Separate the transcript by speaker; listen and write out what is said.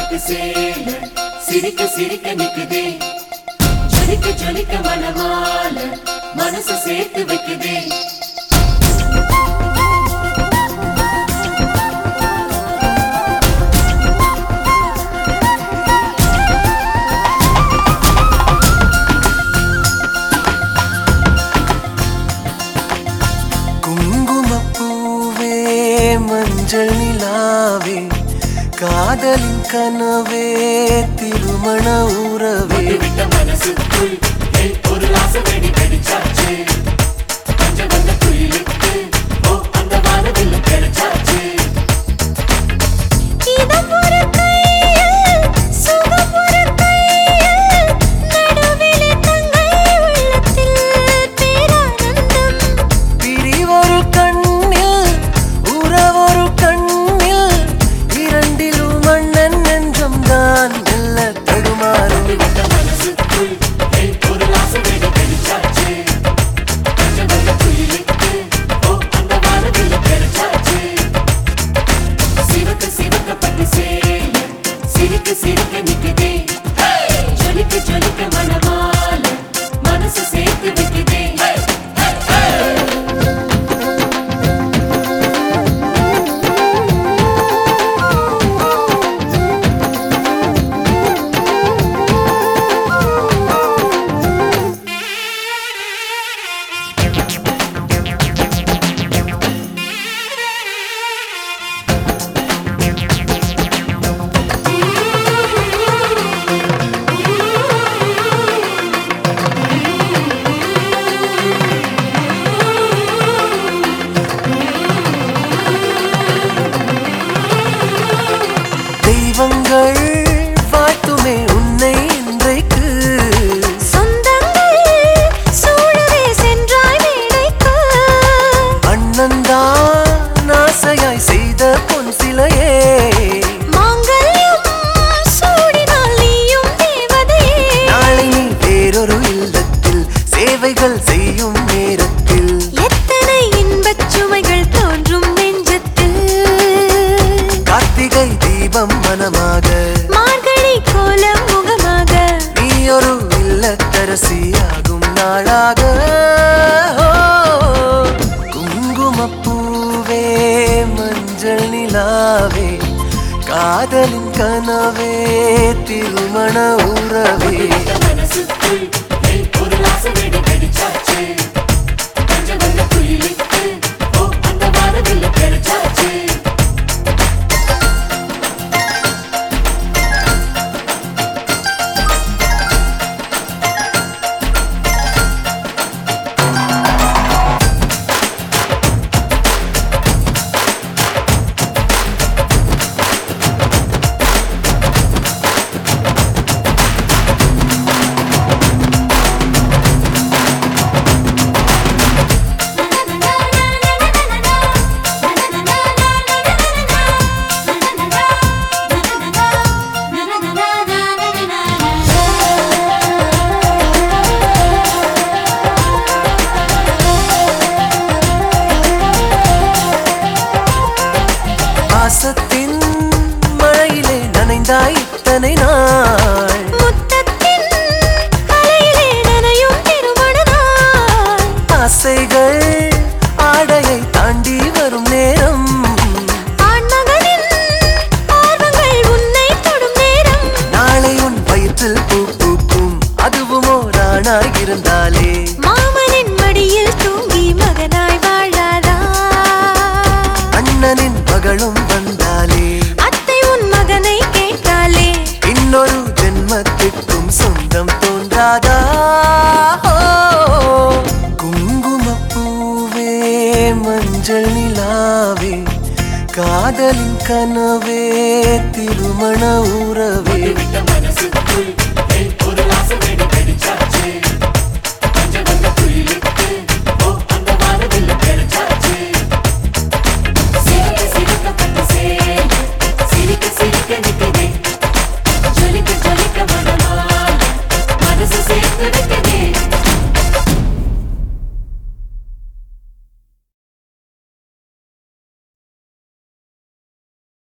Speaker 1: பட்டு சேல சிரிக்க சிரிக்க நிக்குதே ஜொலிக்க ஜொலிக்க மனமால மனசு சேர்த்து வைக்குதே
Speaker 2: குங்குமப்பூவே மஞ்சள் நிலாவே காதலின் கனவே திருமண உறவே
Speaker 1: விட்ட மனசுக்குள் ஏய், ஒரு ஆசை வெடி வெடிச்சாச்சு பஞ்ச வந்த குயிலுக்கு ஓ அந்த வானவில் கிடைச்சாச்சு
Speaker 3: இதம் ஒரு கையில் சுகம் ஒரு கையில் நடுவிலே தங்கை உள்ளத்தில் பேரானந்தம்
Speaker 2: பிரிவொரு கண்ணில் உறவொரு கண்ணில் இரண்டிலும் மன்னன் நெஞ்சம் தான் மெல்ல தடுமாறும்
Speaker 1: விட்ட மனசுக்குள் ஏய், ஒரு ஆசை வெடி வெடிச்சாச்சு பஞ்ச வந்த குயிலுக்கு ஓ அந்த வானவில் கிடைச்சாச்சு சிவக்க சிவக்க பட்டு சேல சிரிக்க சிரிக்க நிக்குதே ஜொலிக்க ஜொலிக்க மனமால மனசு சேர்த்து வைக்குதே
Speaker 2: தெய்வங்கள் வாழ்த்துமே உன்னை இன்றைக்கு
Speaker 3: சொந்தங்கள் சூழவே சென்றாய் மேடைக்கு
Speaker 2: அண்ணன்தான் ஆசையாய் செய்த பொன் சிலையே
Speaker 3: மாங்கல்யம் சூடினால் நீயும் தேவதையே
Speaker 2: நாளை நீ வேறொரு இல்லத்தில் சேவைகள் செய்யும் நேரத்தில்
Speaker 3: எத்தனை இன்பச் சுவைகள் தோன்றும் நெஞ்சத்தில்
Speaker 2: கார்த்திகை தீபம் மனமாக
Speaker 3: மார்கழி கோலம் முகமாக
Speaker 2: நீ ஒரு இல்லத்தரசியாகும் நாளாக குங்குமப்பூவே மஞ்சள் நிலாவே காதலின் கனவே திருமண உறவே
Speaker 1: மனசுக்குள் ஏய், ஒரு ஆசை வெடி வெடிச்சாச்சு பஞ்ச வந்த குயிலுக்கு ஓ அந்த வானவில் கிடைச்சாச்சு
Speaker 2: பாசத்தின் மழையிலே நனைந்தாய் இத்தனை நாள்
Speaker 3: முத்தத்தின் அலையிலே நனையும் திருமண நாள்
Speaker 2: ஆசைகள் ஆடையை தாண்டி வரும் நேரம்
Speaker 3: ஆண்மகனின் ஆர்வங்கள் உன்னை தொடும் நேரம்
Speaker 2: நாளை உன் வயிற்றில் பூ பூக்கும் அதுவும் ஓரானாய் இருந்தாலே
Speaker 3: மாமனின் மடியில் தூங்கி மகனாய் வாழாதா
Speaker 2: அண்ணனின் மகளும் வந்தாலே
Speaker 3: அத்தை உன் மகனை கேட்டாலே
Speaker 2: இன்னொரு ஜென்மத்திற்கும் சொந்தம் தோன்றாதா குங்குமப்பூவே மஞ்சள் நிலாவே காதலின் கனவே திருமண உறவே
Speaker 1: விட்ட மனசுக்குள் ஏய், ஒரு ஆசை வெடி வெடிச்சாச்சு